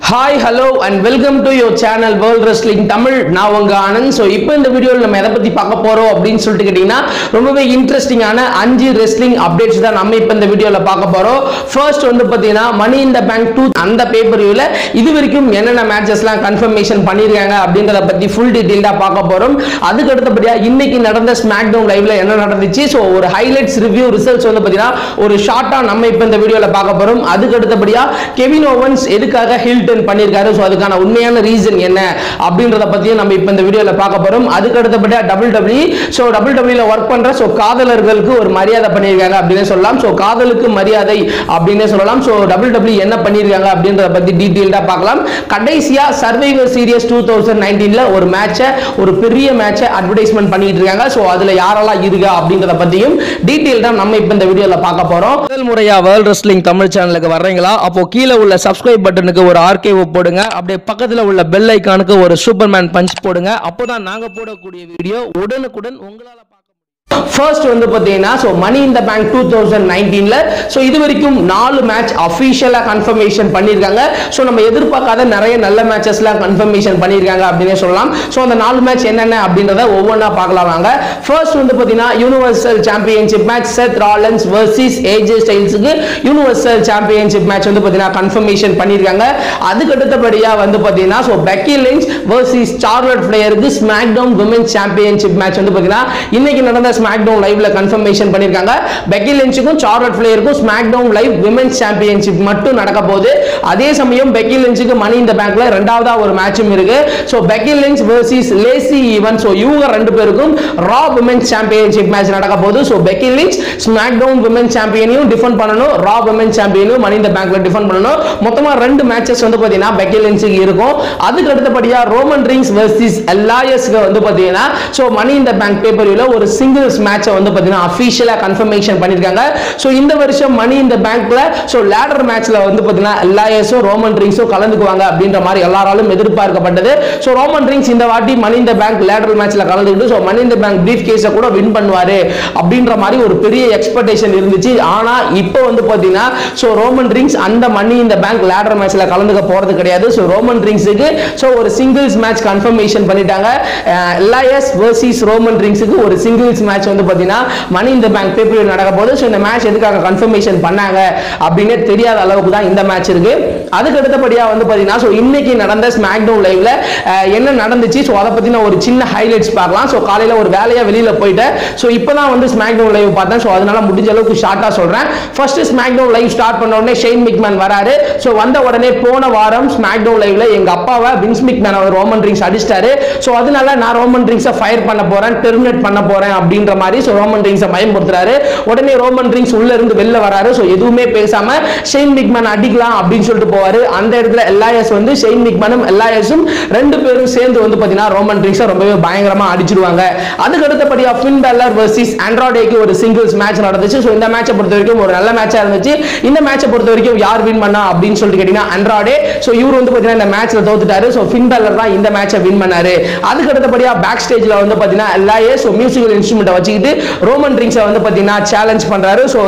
hi hello and welcome to your channel world wrestling Tamil நான் உங்க Anand so இப்போ இந்த வீடியோவில் நம்ம எதை பற்றி பார்க்க போகிறோம் அப்படின்னு சொல்லிட்டு கேட்டிங்கன்னா ரொம்பவே இன்ட்ரெஸ்டிங்கான அஞ்சு ரெஸ்லிங் அப்டேட்ஸ் தான் நம்ம இப்போ இந்த வீடியோவில் பார்க்க போகிறோம் ஃபர்ஸ்ட் வந்து பார்த்தீங்கன்னா மணி இந்த பேங்க் டூ அந்த பேப்பர் வியூவில் இது வரைக்கும் என்னென்ன மேட்சஸ்லாம் கன்ஃபர்மேஷன் பண்ணியிருக்காங்க அப்படின்றத பற்றி ஃபுல் டீட்டெயில்டாக பார்க்க போகிறோம் அதுக்கு அடுத்தபடியாக இன்னைக்கு நடந்த ஸ்மாக் டவுன் லைவ்ல என்ன நடந்துச்சு ஸோ ஒரு ஹைலைட்ஸ் ரிவ்யூ ரிசல்ட்ஸ் வந்து பார்த்தீங்கன்னா ஒரு ஷார்ட்டாக நம்ம இப்போ இந்த வீடியோவில் பார்க்க போகிறோம் அதுக்கு அடுத்தபடியாக கெவின் ஓவன்ஸ் எதுக்காக ஹில்டன் பண்ணியிருக்காரு ஸோ அதுக்கான உண்மையான ரீசன் என்ன அப்படின்றத பற்றியும் நம்ம இப்போ இந்த வீடியோவில் பார்க்க போகிறோம் அதுக்கு அடுத்தபடியாக டபுள் டபிள்யூ ஸோ டபுள் டபிள்யூல ஒர்க் பண்ணுற ஸோ காதலர்களுக்கு ஒரு மரியாதை பண்ணியிருக்காங்க அப்படின்னு சொல்லலாம் ஸோ காதலுக்கு மரியாதை அப்படின்னே சொல்லலாம் ஸோ டபுள் டபிள்யூ என்ன பண்ணியிருக்காங்க அப்படின்றத பற்றி டீட்டெயில்டாக பார்க்கலாம் கடைசியாக சர்வைவர் சீரியஸ் டூ தௌசண்ட் நைன்டீனில் ஒரு மேட்சை ஒரு பெரிய மேட்சை அட்வர்டைஸ்மெண்ட் பண்ணிட்டு இருக்காங்க ஸோ அதில் யாரெல்லாம் இருக்கா அப்படின்றத பற்றியும் டீட்டெயில்டாக நம்ம இப்போ இந்த வீடியோவில் பார்க்க போகிறோம் முதல் முறையா வேர்ல்ட் ரெஸ்லிங் தமிழ் சேனலுக்கு வர்றீங்களா அப்போ கீழே உள்ள சப்ஸ்கிரைப் பட்டனுக்கு ஒரு ஆர்கேவ் போடுங்க அப்படியே பக்கத்தில் உள்ள பெல் ஐக்கானுக்கு ஒரு சூப்பர்மேன் பஞ்ச் போடுங்க அப்போதான் நாங்க போடக்கூடிய வீடியோ உடனுக்குடன் உங்களால பார்க்க ஃபர்ஸ்ட் வந்து பார்த்தீங்கன்னா so money in the bank two thousand நைன்டீனில் ஸோ இது வரைக்கும் நாலு மேட்ச் அஃபீஷியலாக கன்ஃபர்மேஷன் பண்ணியிருக்காங்க ஸோ நம்ம எதிர்பார்க்காத நிறைய நல்ல மேட்சஸ்லாம் கன்ஃபர்மேஷன் பண்ணியிருக்காங்க அப்படின்னே சொல்லலாம் ஸோ அந்த நாலு மேட்ச் என்னென்ன அப்படின்றத ஒவ்வொன்றா பார்க்கலாம் வாங்க ஃபர்ஸ்ட் வந்து பார்த்தீங்கன்னா universal championship match Seth Rollins versus AJ ஸ்டைல்ஸுக்கு யூனிவர்சல் சாம்பியன்ஷிப் மேட்ச் வந்து பார்த்தீங்கன்னா கன்ஃபர்மேஷன் பண்ணியிருக்காங்க அதுக்கு அடுத்தபடியாக வந்து பார்த்தீங்கன்னா so Becky Lynch versus Charlotte ஃபிளேயருக்கு SmackDown women's championship match வந்து பார்த்தீங்கன்னா இன்னைக்கு நடந்த ஸ்மாக் டவுன் லைவ்ல கன்ஃபர்மேஷன் பண்ணியிருக்காங்க பெக்கி லிஞ்சுக்கும் சார்லட் ஃபிளேயருக்கும் SmackDown live women's championship மட்டும் நடக்க போகுது அதே சமயம் பெக்கி லிஞ்சுக்கு மணி இந்த பேங்க்ல ரெண்டாவதா ஒரு மேட்சும் இருக்கு so Becky Lynch versus Lacey Evans so இவங்க ரெண்டு பேருக்கும் ரா விமென்ஸ் சாம்பியன்ஷிப் மேட்ச் நடக்க போகுது so Becky Lynch SmackDown women's சாம்பியனையும் டிஃபெண்ட் பண்ணணும் ரா விமென்ஸ் சாம்பியனையும் மணி இந்த பேங்க்ல டிஃபெண்ட் பண்ணணும் மொத்தமா ரெண்டு மேட்சஸ் வந்து பார்த்தீங்கன்னா பெக்கி லிஞ்சுக்கு இருக்கும் அதுக்கு அடுத்தபடியா ரோமன் ரிங்ஸ் வர்சஸ் எல்லாயஸ்க்கு வந்து பார்த்தீங்கன்னா ஸோ மணி இந்த பேங்க் பேப்பரில் ஒரு சிங்கிள்ஸ் மேட்சை வந்து பார்த்தீங்கன்னா அஃபீஷியலாக கன்ஃபர்மேஷன் பண்ணியிருக்காங்க ஸோ இந்த வருஷம் மணி இந்த பேங்க்ல ஸோ லேடர் மேட்ச்ல வந்து பார்த்தீங்கன்னா எல்லாயஸும் ரோமன் ரிங்ஸும் கலந்துக்குவாங்க அப்படின்ற மாதிரி எல்லாராலும் எதிர்பார்க்கப்பட்டது ஸோ ரோமன் ரிங்ஸ் இந்த வாட்டி மணி இந்த பேங்க் லேடர் மேட்ச்ல கலந்துக்கிட்டு so money in the bank brief கேஸை கூட வின் பண்ணுவாரு அப்படின்ற மாதிரி ஒரு பெரிய எக்ஸ்பெக்டேஷன் இருந்துச்சு ஆனா இப்போ வந்து பார்த்தீங்கன்னா ஸோ ரோமன் ரிங்ஸ் அந்த மணி இந்த பேங்க் லேடர் மேட்ச்ல கலந்துக்க போறது கிடையாது ஸோ ரோமன் ரிங்ஸுக்கு ஸோ ஒரு சிங்கிள்ஸ் மேட்ச் கன்ஃபர்மேஷன் பண்ணிட்டாங்க எல்ஐஎஸ் வர்சஸ் ரோமன் ரிங்ஸுக்கு ஒரு சிங்கிள்ஸ் மேட்ச் வந்து பார்த்தீங்கன்னா மணி இந்த பேங்க் பேப்பர் நடக்க போது ஸோ இந்த மேட்ச் எதுக்காக கன்ஃபர்மேஷன் பண்ணாங்க அப்படின்னே தெரியாத அளவுக்கு தான் இந்த மேட்ச் இருக்கு அதுக்கு அடுத்தபடியாக வந்து பார்த்தீங்கன்னா ஸோ இன்னைக்கு நடந்த ஸ்மாக் டவுன் லைவ்ல என்ன நடந்துச்சு ஸோ அதை பற்றின ஒரு சின்ன ஹைலைட்ஸ் பார்க்கலாம் ஸோ காலையில் ஒரு வேலையாக வெளியில் போயிட்டேன் ஸோ இப்போ தான் வந்து ஸ்மாக் டவுன் லைவ் பார்த்தேன் ஸோ அதனால முடிஞ்ச அளவுக்கு ஷார்ட்டாக சொல்கிறேன் first SmackDown live start பண்ண உடனே ஷெயின் மிக்மேன் வராரு ஸோ வந்த உடனே போன வாரம் ஸ்மாக் டவுன் லைவ்ல எங்க அப்பாவை வின்ஸ் மிக்மேன் அவர் ரோமன் ரிங்ஸ் அடிச்சிட்டாரு ஸோ அதனால நான் ரோமன் ரிங்ஸை ஃபயர் பண்ண போறேன் டெர்மினேட் பண்ண போறேன் அப்படின்ற மாதிரி ஸோ ரோமன் ரிங்ஸை பயன்படுத்துறாரு உடனே ரோமன் ரிங்ஸ் உள்ள இருந்து வெளில வராரு ஸோ எதுவுமே பேசாம ஷெயின் மிக்மேன் அடிக்கலாம் அப்படின்னு சொல்லிட்டு போவாரு அந்த இடத்துல எல்ஐஎஸ் வந்து ஷெயின் மிக்மேனும் எல்ஐஎஸும் ரெண்டு பேரும் சேர்ந்து வந்து பாத்தீங்கன்னா ரோமன் ரிங்ஸை ரொம்பவே பயங்கரமா அடிச்சிடுவாங்க அதுக்கு அடுத்தபடியா ஃபின் பெல்லர் வர்சஸ் ஆண்ட்ராய்டேக்கு ஒரு சிங்கிள்ஸ் மேட்ச் நடந்துச்சு ஸோ இந்த மேட்சை பொறுத்த வரைக்கும் ஒரு நல்ல மேட்சா இருந்துச்சு இந்த மேட்சை பொறுத்த வரைக்கும் யார் வின் பண்ணா அப்படின்னு சொல்லிட்டு கேட்டீங்கன்னா ஆண்ட்ராய்டே ஸோ இவர் வந்து பாத்தீங்கன்னா இந்த மேட்ச்ல தோத்துட்டாரு ஸோ ஃபின் பெல்லர் தான் இந்த மேட்சை வின் பண்ணாரு அதுக்கு அடுத்தபடியா பேக் ஸ்டேஜ்ல வந்து பாத்தீங்கன்னா எல்லாயே ஸோ மியூசிக்கல் இன்ஸ்ட்ருமெண்ட்டை வச்சுக்கிட்டு ரோமன் ரிங்ஸை வந்து பாத்தீங்கன்னா சேலஞ்ச் பண்றாரு ஸோ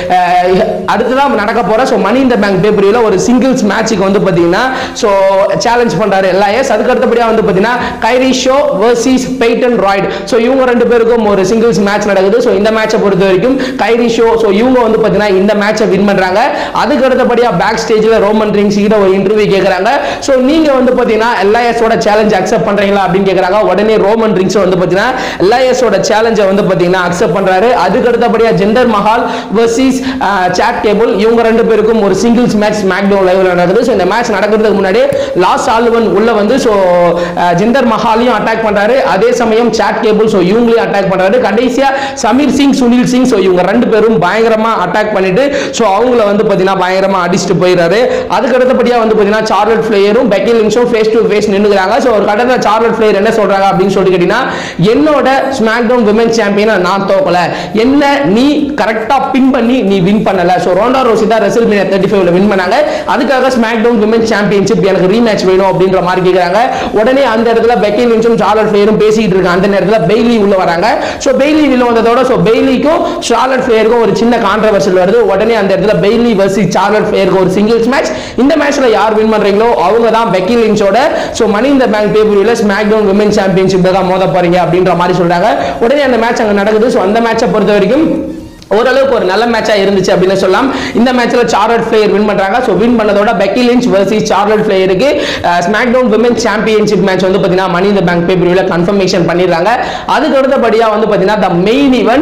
அடுத்ததான் நடக்க போற ஸோ மணி இந்த பேங்க் பேப்பரியில் ஒரு சிங்கிள்ஸ் மேட்சுக்கு வந்து பாத்தீங்கன்னா ஸோ சேலஞ்ச் பண்றாரு எல்லாயஸ் அதுக்கு அடுத்தபடியா வந்து பாத்தீங்கன்னா கைரி ஷோ வர்சஸ் பெய்டன் ராய்டு ஸோ இவங்க ரெண்டு பேருக்கும் ஒரு சிங்கிள்ஸ் மேட்ச் நடக்குது ஸோ இந்த மேட்சை பொறுத்த வரைக்கும் கைரி ஷோ ஸோ இவங்க வந்து பாத்தீங்கன்னா இந்த மேட்சை வின் பண்றாங்க அதுக்கு அடுத்தபடியா பேக் ஸ்டேஜ்ல ரோமன் ரிங்ஸ் கிட்ட ஒரு இன்டர்வியூ கேட்கறாங்க ஸோ நீங்க வந்து பாத்தீங்கன்னா எல்ஐஎஸோட சேலஞ்ச் அக்செப்ட் பண்றீங்களா அப்படின்னு கேட்கறாங்க உடனே ரோமன் ரிங்ஸ் வந்து பாத்தீங்கன்னா எல்ஐஎஸோட சேலஞ்சை வந்து பாத்தீங்கன்னா அக்செப்ட் பண்றாரு அதுக்கு அடுத்தபடியா Jinder Mahal versus Chad Gable இவங்க ரெண்டு பேருக்கும் ஒரு சிங்கிள்ஸ் மேட்ச் ஸ்மாக் டவுன் லைவ்ல நடக்குது ஸோ இந்த மேட்ச் நடக்கிறதுக்கு முன்னாடி லாஸ்ட் ஆல்வன் உள்ள வந்து ஸோ ஜிந்தர் மஹாலையும் அட்டாக் பண்றாரு அதே சமயம் சாட் கேபிள் ஸோ இவங்களையும் அட்டாக் பண்றாரு கடைசியா சமீர் சிங் சுனில் சிங் ஸோ இவங்க ரெண்டு பேரும் பயங்கரமா அட்டாக் பண்ணிட்டு ஸோ அவங்கள வந்து பார்த்தீங்கன்னா பயங்கரமா அடிச்சுட்டு போயிடுறாரு அதுக்கு அடுத்தபடியா வந்து பார்த்தீங்கன்னா சார்லட் ஃபிளேயரும் பெக்கி லிங்ஸும் ஃபேஸ் டு ஃபேஸ் நின்னுக்கிறாங்க ஸோ ஒரு கடந்த சார்லட் ஃபிளேயர் என்ன சொல்றாங்க அப்படின்னு சொல்லிட்டு கேட்டீங்கன்னா என்னோட ஸ்மாக் டவுன் விமன் சாம்பியனை நான் தோக்கல என்ன நீ கரெக்டா பின் பண்ணி நீ வின் பண்ணல ஸோ ரோண்டா ரோசி தான் ரெசல் மீனியா தேர்ட்டி ஃபைவ்ல வின் பண்ணாங்க அதுக்காக ஸ்மாக் டவுன் விமன் சாம்பியன்ஷிப் எனக்கு ரீமேட்ச் வேணும் அப்படின்ற மாதிரி கேட்குறாங்க உடனே அந்த இடத்துல பெக்கி லின்ச்சும் சார்லட் ஃபிளேரும் பேசிக்கிட்டு இருக்காங்க அந்த நேரத்தில் பெய்லி உள்ள வராங்க ஸோ பெய்லி உள்ள வந்ததோட ஸோ பெய்லிக்கும் சார்லட் ஃபிளேருக்கும் ஒரு சின்ன கான்ட்ரவர்சல் வருது உடனே அந்த இடத்துல பெய்லி வர்சஸ் சார்லட் ஃபிளேருக்கு ஒரு சிங்கிள்ஸ் மேட்ச் இந்த மேட்ச்ல யார் வின் பண்றீங்களோ அவங்க தான் Peggy லின்ச்சோட so money in the bank பேப்பரியில் ஸ்மாக் டவுன் விமன் சாம்பியன்ஷிப் தான் மோத போறீங்க அப்படின்ற மாதிரி சொல்றாங்க உடனே அந்த மேட்ச் அங்கே நடக்குது ஸோ அந்த மேட்சை பொறுத்த வரைக்கும் ஓரளவுக்கு ஒரு நல்ல மேட்சா இருந்துச்சு அப்படின்னு சொல்லலாம் இந்த மேட்ச்ல சார்லட் ஃபிளேயர் வின் பண்றாங்க ஸோ வின் பண்ணதோட பெக்கி லிஞ்ச் வர்சஸ் சார்லட் ஃபிளேயருக்கு SmackDown women championship match வந்து பார்த்தீங்கன்னா மணி இந்த பேங்க் பேப்பரியில் கன்ஃபர்மேஷன் பண்ணிடுறாங்க அதுக்கு அடுத்தபடியாக வந்து பார்த்தீங்கன்னா the main event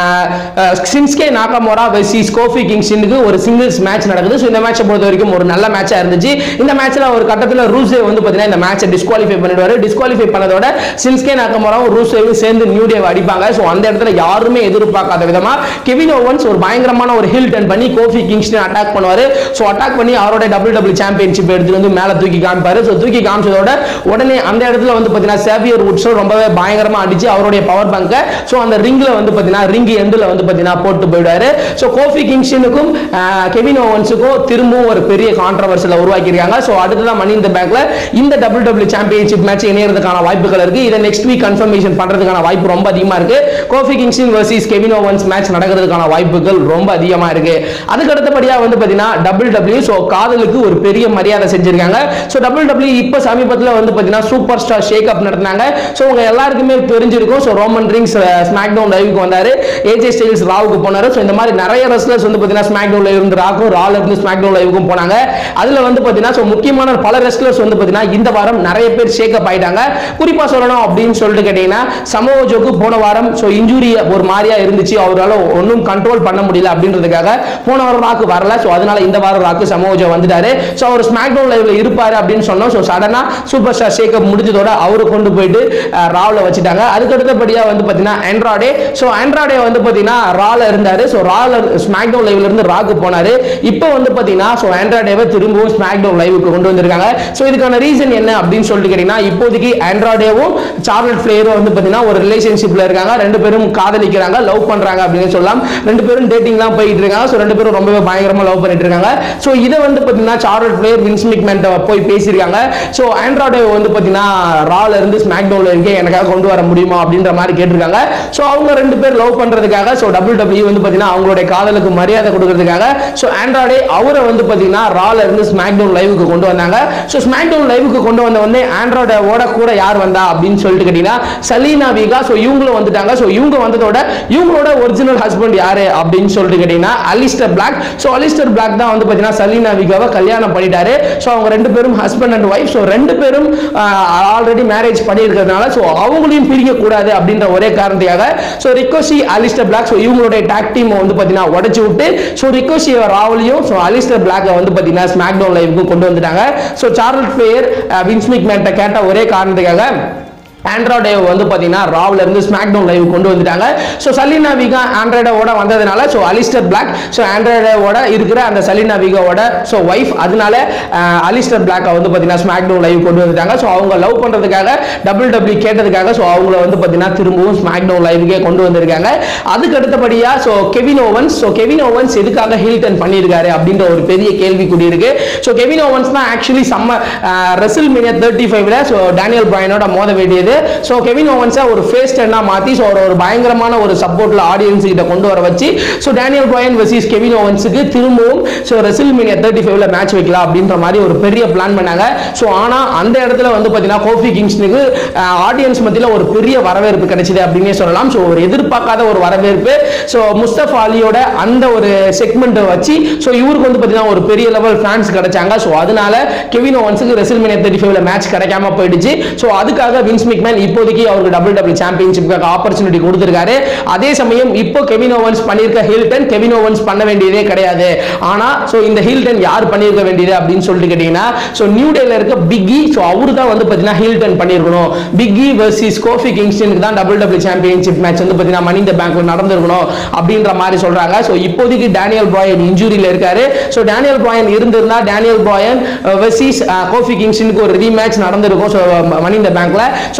Shinsuke Nakamura versus Kofi கிங்ஸ்டனுக்கு ஒரு சிங்கிள்ஸ் மேட்ச் நடக்குது ஸோ இந்த மேட்சை பொறுத்த வரைக்கும் ஒரு நல்ல மேட்சா இருந்துச்சு இந்த மேட்ச்ல ஒரு கட்டத்தில் ரூசே வந்து பார்த்தீங்கன்னா இந்த மேட்சை டிஸ்குவாலிஃபை பண்ணிடுவாரு டிஸ்குவாலிஃபை பண்ணதோட சின்ஸ்கே நாகமோராவும் ரூசேவும் சேர்ந்து நியூ டே அடிப்பாங்க ஸோ அந்த இடத்துல யாருமே எதிர்பார்க்காத விதமா கெவின் ஓவன்ஸ் ஒரு பயங்கரமான ஒரு ஹில் டர்ன் பண்ணி கோஃபி கிங்ஸ்டன் அட்டாக் பண்ணுவாரு ஸோ அட்டாக் பண்ணி அவரோட டபுள் டபுள் சாம்பியன்ஷிப் எடுத்துட்டு வந்து மேல தூக்கி காமிப்பாரு ஸோ தூக்கி காமிச்சதோட உடனே அந்த இடத்துல வந்து பார்த்தீங்கன்னா சேவியர் உட்ஸும் ரொம்பவே பயங்கரமா அடிச்சு அவருடைய பவர் பங்கை ஸோ அந்த ரிங்ல வந்து பார்த்தீங்கன்னா ரிங் எண்டில் வந்து பார்த்தீங்கன்னா போட்டு போயிடுவாரு ஸோ கோஃபி கிங்ஸ்டனுக்கும் கெவின் ஓவன்ஸுக்கும் திரும்பவும் ஒரு பெரிய கான்ட்ரவர்சியில் உருவாக்கியிருக்காங்க ஸோ அடுத்ததான் மணி இந்த பேங்க்ல இந்த டபுள் டபுள் சாம்பியன்ஷிப் மேட்ச் இணையறதுக்கான வாய்ப்புகள் இருக்கு இதை நெக்ஸ்ட் வீக் கன்ஃபர்மேஷன் பண்றதுக்கான வாய்ப்பு ரொம்ப அதிகமா இருக்கு Kofi Kingston versus Kevin Owens match நடக்கிறதுக்கான வாய்ப்புகள் ரொம்ப அதிகமா இருக்கு அதுக்கு அடுத்தபடியா வந்து பாத்தீங்கன்னா டபுள் டபிள்யூ ஸோ காதலுக்கு ஒரு பெரிய மரியாதை செஞ்சிருக்காங்க ஸோ டபுள் டபிள்யூ இப்போ சமீபத்தில் வந்து பாத்தீங்கன்னா சூப்பர் ஸ்டார் ஷேக் அப் நடத்தினாங்க ஸோ உங்க எல்லாருக்குமே தெரிஞ்சிருக்கும் so Roman Reigns SmackDown லைவுக்கு வந்தாரு ஏஜே ஸ்டைல்ஸ் ராவுக்கு போனாரு ஸோ இந்த மாதிரி நிறைய ரெஸ்லர்ஸ் வந்து பாத்தீங்கன்னா ஸ்மாக் டவுன் லைவ் இருந்து ராக்கும் ரால இருந்து ஸ்மாக் டவுன் லைவுக்கும் போனாங்க அதுல வந்து பாத்தீங்கன்னா ஸோ முக்கியமான பல ரெஸ்லர்ஸ் வந்து பாத்தீங்கன்னா இந்த வாரம் நிறைய பேர் ஷேக் அப் ஆயிட்டாங்க குறிப்பா சொல்லணும் அப்படின்னு சொல்லிட்டு கேட்டீங்கன்னா சமோஜோக்கு போன வாரம் ஸோ இன்ஜுரி ஒரு மாதிரியா இருந்துச்சு அவரால் ஒன்றும் கண்ட்ரோல் பண்ண முடியல அப்படின்றதுக்காக போன வாரம் ராக்கு வரல ஸோ அதனால இந்த வாரம் ராக்கு சமோஜோ வந்துட்டாரு ஸோ அவர் ஸ்மாக் டவுன் லைவ்ல இருப்பாரு அப்படின்னு சொன்னோம் ஸோ சடனா சூப்பர் ஸ்டார் ஷேக்கப் முடிஞ்சதோட அவரு கொண்டு போயிட்டு ராவில் வச்சுட்டாங்க அதுக்கு அடுத்தபடியா வந்து பார்த்தீங்கன்னா ஆண்ட்ராய்டே ஸோ ஆண்ட்ராய்டே வந்து பார்த்தீங்கன்னா ரால இருந்தாரு ஸோ ரால ஸ்மாக் டவுன் லைவ்ல இருந்து ராக்கு போனாரு இப்போ வந்து பார்த்தீங்கன்னா ஸோ ஆண்ட்ராய்டேவை திரும்பவும் ஸ்மாக் டவுன் லைவுக்கு கொண்டு வந்திருக்காங்க ஸோ இதுக்கான ரீசன் என்ன அப்படின்னு சொல்லிட்டு கேட்டீங்கன்னா இப்போதைக்கு ஆண்ட்ராய்டேவும் சார்லட் ஃபிளேயரும் வந்து பார்த்தீங்கன்னா ஒரு ரிலேஷன்ஷிப்ல இருக்காங்க ரெண்டு பேரும் காதலிக்கிறாங்க லவ் பண்றாங்க அப்படின்னு சொல்லலாம் ரெண்டு பேரும் டேட்டிங்லாம் போயிட்டு இருக்காங்க ஸோ ரெண்டு பேரும் ரொம்பவே பயங்கரமா லவ் பண்ணிட்டு இருக்காங்க ஸோ இதை வந்து பார்த்தீங்கன்னா சார்லட் ஃபிளேயர் வின்ஸ் மிக்மெண்ட்டை போய் பேசியிருக்காங்க ஸோ ஆண்ட்ராய்டே வந்து பார்த்தீங்கன்னா ரால இருந்து ஸ்மாக் டவுன்ல இருக்கே எனக்காக கொண்டு வர முடியுமா அப்படின்ற மாதிரி கேட்டிருக்காங்க ஸோ அவங்க ரெண்டு பேர் லவ் பண்றதுக்காக ஸோ டபுள் டபிள்யூ வந்து பார்த்தீங்கன்னா அவங்களுடைய காதலுக்கு மரியாதை கொடுக்கறதுக்காக ஸோ ஆண்ட்ராய்டே அவரை வந்து பார்த்தீங்கன்னா ரால இருந்து ஸ்மாக் டவுன் லைவுக்கு கொண்டு வந்தாங்க ஸோ ஸ்மாக் டவுன் லைவுக்கு கொண்டு வந்த உடனே ஆண்ட்ராய்டோட கூட யார் வந்தா அப்படின்னு சொல்லிட்டு கேட்டீங்கன்னா சலீனா வீகா ஸோ இவங்களும் வந்துட்டாங்க ஸோ இவங்க வந்ததோட இவங்களோட ஒரிஜினல் ஹஸ்பண்ட் யாரு அப்படின்னு சொல்லிட்டு கேட்டீங்கன்னா Aleister Black so Aleister Black தான் வந்து பார்த்தீங்கன்னா சலீனா விகாவை கல்யாணம் பண்ணிட்டாரு ஸோ அவங்க ரெண்டு பேரும் ஹஸ்பண்ட் அண்ட் ஒய்ஃப் ஸோ ரெண்டு பேரும் ஆல்ரெடி மேரேஜ் பண்ணியிருக்கிறதுனால ஸோ அவங்களையும் பிரிக்க கூடாது அப்படின்ற ஒரே காரணத்துக்காக so Ricochet Aleister Black so இவங்களுடைய டாக் டீம் வந்து பார்த்தீங்கன்னா உடச்சி விட்டு ஸோ ரிக்கோஷி ராவலையும் ஸோ அலிஸ்டர் பிளாக்கை வந்து பார்த்தீங்கன்னா ஸ்மாக் டவுன் லைவுக்கும் கொண்டு வந்துட்டாங்க ஸோ சார்லட் பிளேயர் வின்ஸ்மிக் மேட்டை கேட்ட ஒரே காரணத்துக்காக ஆண்ட்ராய்டே வந்து பார்த்தீங்கன்னா ராவ்ல இருந்து ஸ்மாக் டவுன் லைவ் கொண்டு வந்துட்டாங்க ஸோ சலீனா விகா ஆண்ட்ராய்டோட வந்ததுனால ஸோ அலிஸ்டர் பிளாக் ஸோ ஆண்ட்ராய்டோட இருக்கிற அந்த சலீனா விகாவோட ஸோ ஒய்ஃப் அதனால அஹ், அலிஸ்டர் பிளாக்கை வந்து பார்த்தீங்கன்னா ஸ்மாக் டவுன் லைவ் கொண்டு வந்துட்டாங்க ஸோ அவங்க லவ் பண்ணுறதுக்காக டபுள் டபிள்யூ கேட்டதுக்காக ஸோ அவங்கள வந்து பார்த்தீங்கன்னா திரும்பவும் ஸ்மாக் டவுன் லைவுக்கே கொண்டு வந்திருக்காங்க அதுக்கு அடுத்தபடியா so Kevin Owens so Kevin Owens எதுக்காக ஹில்டன் பண்ணியிருக்காரு அப்படின்ற ஒரு பெரிய கேள்விக்குறி இருக்கு ஸோ கெவின் ஓவன்ஸ் தான் ஆக்சுவலி செம்ம ரெசில் மீனியா தேர்ட்டி ஃபைவ்ல ஸோ டேனியல் பிராயனோட மோத வேண்டியது ஸோ கெவின் ஓவன்ஸை ஒரு ஃபேஸ் டென்னா மாற்றி ஸோ ஒரு பயங்கரமான ஒரு சப்போர்ட்ல ஆடியன்ஸ் கிட்ட கொண்டு வர வச்சு so Daniel Bryan versus Kevin ஓவன்ஸுக்கு திரும்பவும் ஸோ ரெசில் மீனியா தேர்ட்டி ஃபைவ்ல மேட்ச் வைக்கலாம் அப்படின்ற மாதிரி ஒரு பெரிய பிளான் பண்ணாங்க ஸோ ஆனால் அந்த இடத்துல வந்து பார்த்தீங்கன்னா கோஃபி கிங்ஸ்னுக்கு ஆடியன்ஸ் மத்தியில் ஒரு பெரிய வரவேற்பு கிடைச்சது அப்படின்னே சொல்லலாம் ஸோ ஒரு எதிர்பார்க்காத ஒரு வரவேற்பு ஸோ முஸ்தபா அலியோட அந்த ஒரு செக்மெண்ட்டை வச்சு ஸோ இவருக்கு வந்து பார்த்தீங்கன்னா ஒரு பெரிய லெவல் ஃபேன்ஸ் கிடைச்சாங்க ஸோ அதனால கெவின் ஓவன்ஸுக்கு ரெசில் மீனியா தேர்ட்டி ஃபைவ்ல மேட்ச் கிடைக்காம போயிடுச்சு ஸோ அதுக்காக வின்ஸ் மிக்மேன் இப்போதைக்கு அவருக்கு டபுள் டபுள் சாம்பியன்ஷிப்காக ஆப்பர்ச்சுனிட்டி கொடுத்துருக்காரு அதே சமயம் இப்போ கெவின் ஓவன்ஸ் பண்ணியிருக்க ஹில்டன் கெவின் ஓவன்ஸ் பண்ண வேண்டியதே கிடையாது ஆனா ஸோ இந்த ஹில்டன் யார் பண்ணியிருக்க வேண்டியது அப்படின்னு சொல்லிட்டு கேட்டீங்கன்னா ஸோ நியூ டேல இருக்க பிக்கி ஸோ அவரு தான் வந்து பார்த்தீங்கன்னா ஹில்டன் பண்ணியிருக்கணும் பிக்கி வர்சஸ் கோஃபி கிங்ஸ்டனுக்கு தான் டபுள் டபுள் சாம்பியன்ஷிப் மேட்ச் வந்து பார்த்தீங்கன்னா மணி இந்த பேங்க்ல நடந்திருக்கணும் அப்படின்ற மாதிரி சொல்றாங்க ஸோ இப்போதைக்கு டேனியல் பிராயன் இன்ஜுரியில் இருக்காரு ஸோ டேனியல் பிராயன் இருந்திருந்தா டேனியல் பிராயன் வெர்சஸ் கோஃபி கிங்ஸ்டனுக்கு ஒரு ரீமேட்ச் நடந்திருக்கும் ஸோ மணி இந்த பேங்க்ல ஸோ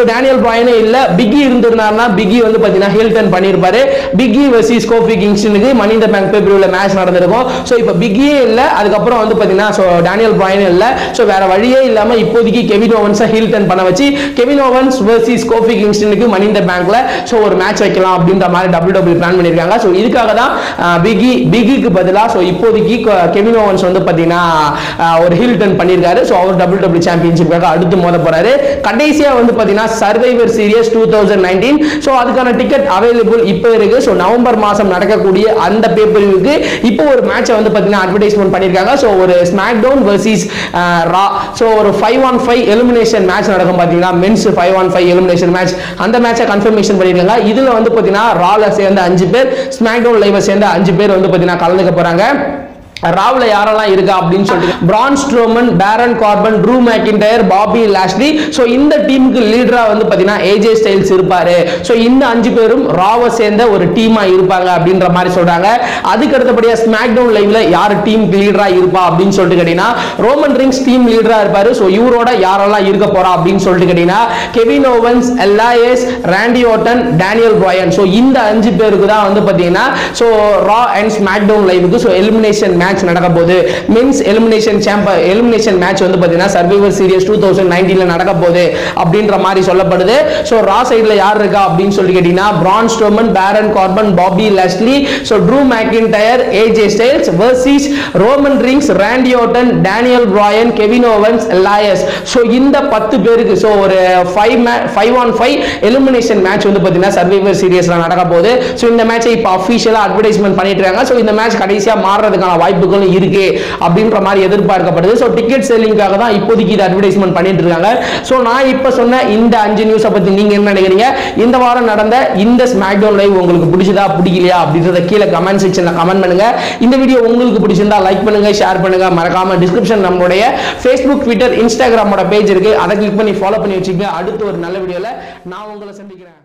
டேனியல் பிராயனே இல்ல பிக்கி இருந்திருந்தாருன்னா பிக்கி வந்து பாத்தீங்கன்னா ஹில்டன் பண்ணியிருப்பாரு பிக்கி வெர்சஸ் கோஃபி கிங்ஸ்டனுக்கு மணி இந்த பேங்க் பேப்பரில் மேட்ச் நடந்திருக்கும் ஸோ இப்போ பிக்கியே இல்ல அதுக்கப்புறம் வந்து பாத்தீங்கன்னா ஸோ டேனியல் பிராயனே இல்ல ஸோ வேற வழியே இல்லாம இப்போதைக்கு கெவின் ஓவன்ஸை ஹில்டன் பண்ண வச்சு கெவின் ஓவன்ஸ் வெர்சஸ் கோஃபி கிங்ஸ்டனுக்கு மணி இந்த பேங்க்ல ஸோ ஒரு மேட்ச் வைக்கலாம் அப்படின்ற மாதிரி டபிள்யூ டபிள்யூ பிளான் பண்ணியிருக்காங்க ஸோ இதுக்காக தான் பிகி பிகிக்கு பதிலாக ஸோ இப்போதைக்கு கொ- கெவின் ஓவன்ஸ் வந்து பார்த்தீங்கன்னா ஆஹ், ஒரு ஹில் டர்ன் பண்ணியிருக்காரு ஸோ அவர் டபிள்யூ டபிள்யூ சாம்பியன்ஷிப்காக அடுத்து மோத போறாரு கடைசியா வந்து பார்த்தீங்கன்னா Survivor Series two thousand nineteen so அதுக்கான டிக்கெட் அவைலபிள் இப்போ இருக்கு ஸோ நவம்பர் மாசம் நடக்கக்கூடிய அந்த பேப்பருக்கு இப்போ ஒரு மேட்சை வந்து பார்த்தீங்கன்னா அட்வர்டைஸ்மெண்ட் பண்ணியிருக்காங்க ஸோ ஒரு SmackDown versus Raw so ஒரு five on five elimination match நடக்கும் பார்த்தீங்கன்னா men's five on five elimination match அந்த மேட்சை கன்ஃபர்மேஷன் பண்ணியிருக்காங்க இதுல வந்து பார்த்தீங்கன்னா ரால சேர்ந்த அஞ்சு பேர் ஸ்மாக் டவுன் லைவ் சேர்ந்த அஞ்சு பேர் வந்து பார்த்தீங்கன்னா கலந்துக்க போறாங்க ராவ்ல யாரெல்லாம் இருக்கா அப்படின்னு சொல்லிட்டு Braun Strowman Baron Corbin Drew McIntyre Bobby Lashley so இந்த டீமுக்கு லீடரா வந்து பார்த்தீங்கன்னா ஏஜே ஸ்டைல்ஸ் இருப்பாரு ஸோ இந்த அஞ்சு பேரும் ராவை சேர்ந்த ஒரு டீமா இருப்பாங்க அப்படின்ற மாதிரி சொல்றாங்க அதுக்கு அடுத்தபடியா ஸ்மாக் டவுன் லைவ்ல யார் டீமுக்கு லீடரா இருப்பா அப்படின்னு சொல்லிட்டு கேட்டீங்கன்னா ரோமன் ரிங்ஸ் டீம் லீடரா இருப்பாரு ஸோ இவரோட யாரெல்லாம் இருக்க போறா அப்படின்னு சொல்லிட்டு கேட்டீங்கன்னா Kevin Owens Elias Randy Orton Daniel Bryan so இந்த அஞ்சு பேருக்கு தான் வந்து பார்த்தீங்கன்னா so Raw and SmackDown லைவுக்கு ஸோ எலிமினேஷன் மேட்ச் நடக்க போகுது men's elimination chamber elimination match வந்து பார்த்தீங்கன்னா சர்வைவர் சீரியஸ் டூ தௌசண்ட் நைன்டீனில் நடக்க போகுது அப்படின்ற மாதிரி சொல்லப்படுது ஸோ ரா சைடில் யார் இருக்கா அப்படின்னு சொல்லி கேட்டீங்கன்னா Braun Strowman Baron Corbin Bobby Lashley so Drew McIntyre AJ Styles versus Roman Reigns Randy Orton Daniel Bryan Kevin Owens Elias so இந்த பத்து பேருக்கு ஸோ ஒரு ஃபைவ் மே five on five elimination match வந்து பார்த்தீங்கன்னா சர்வைவர் சீரியஸில் நடக்க போகுது ஸோ இந்த மேட்சை இப்போ அஃபிஷியலாக அட்வர்டைஸ்மெண்ட் பண்ணிட்டு இருக்காங்க ஸோ இந்த மேட்ச் கடைசியாக மாறுறதுக்கான வாய்ப்புகளும் இருக்கு அப்படின்ற மாதிரி எதிர்பார்க்கப்படுது ஸோ டிக்கெட் செல்லிங்காக தான் இப்போதைக்கு இது அட்வர்டைஸ்மெண்ட் பண்ணிட்டு இருக்காங்க ஸோ நான் இப்போ சொன்ன இந்த அஞ்சு நியூஸை பற்றி நீங்க என்ன நினைக்கிறீங்க இந்த வாரம் நடந்த இந்த ஸ்மாக் டவுன் லைவ் உங்களுக்கு பிடிச்சதா பிடிக்கலையா அப்படின்றத கீழே கமெண்ட் செக்ஷனில் கமெண்ட் பண்ணுங்க இந்த வீடியோ உங்களுக்கு பிடிச்சிருந்தா லைக் பண்ணுங்க ஷேர் பண்ணுங்க மறக்காம டிஸ்கிரிப்ஷன் நம்மளுடைய ஃபேஸ்புக் ட்விட்டர் இன்ஸ்டாகிராமோட பேஜ் இருக்கு அதை கிளிக் பண்ணி ஃபாலோ பண்ணி வச்சுக்கோங்க அடுத்து ஒரு நல்ல வீடியோல நான் உங்களை சந்திக்கிறேன்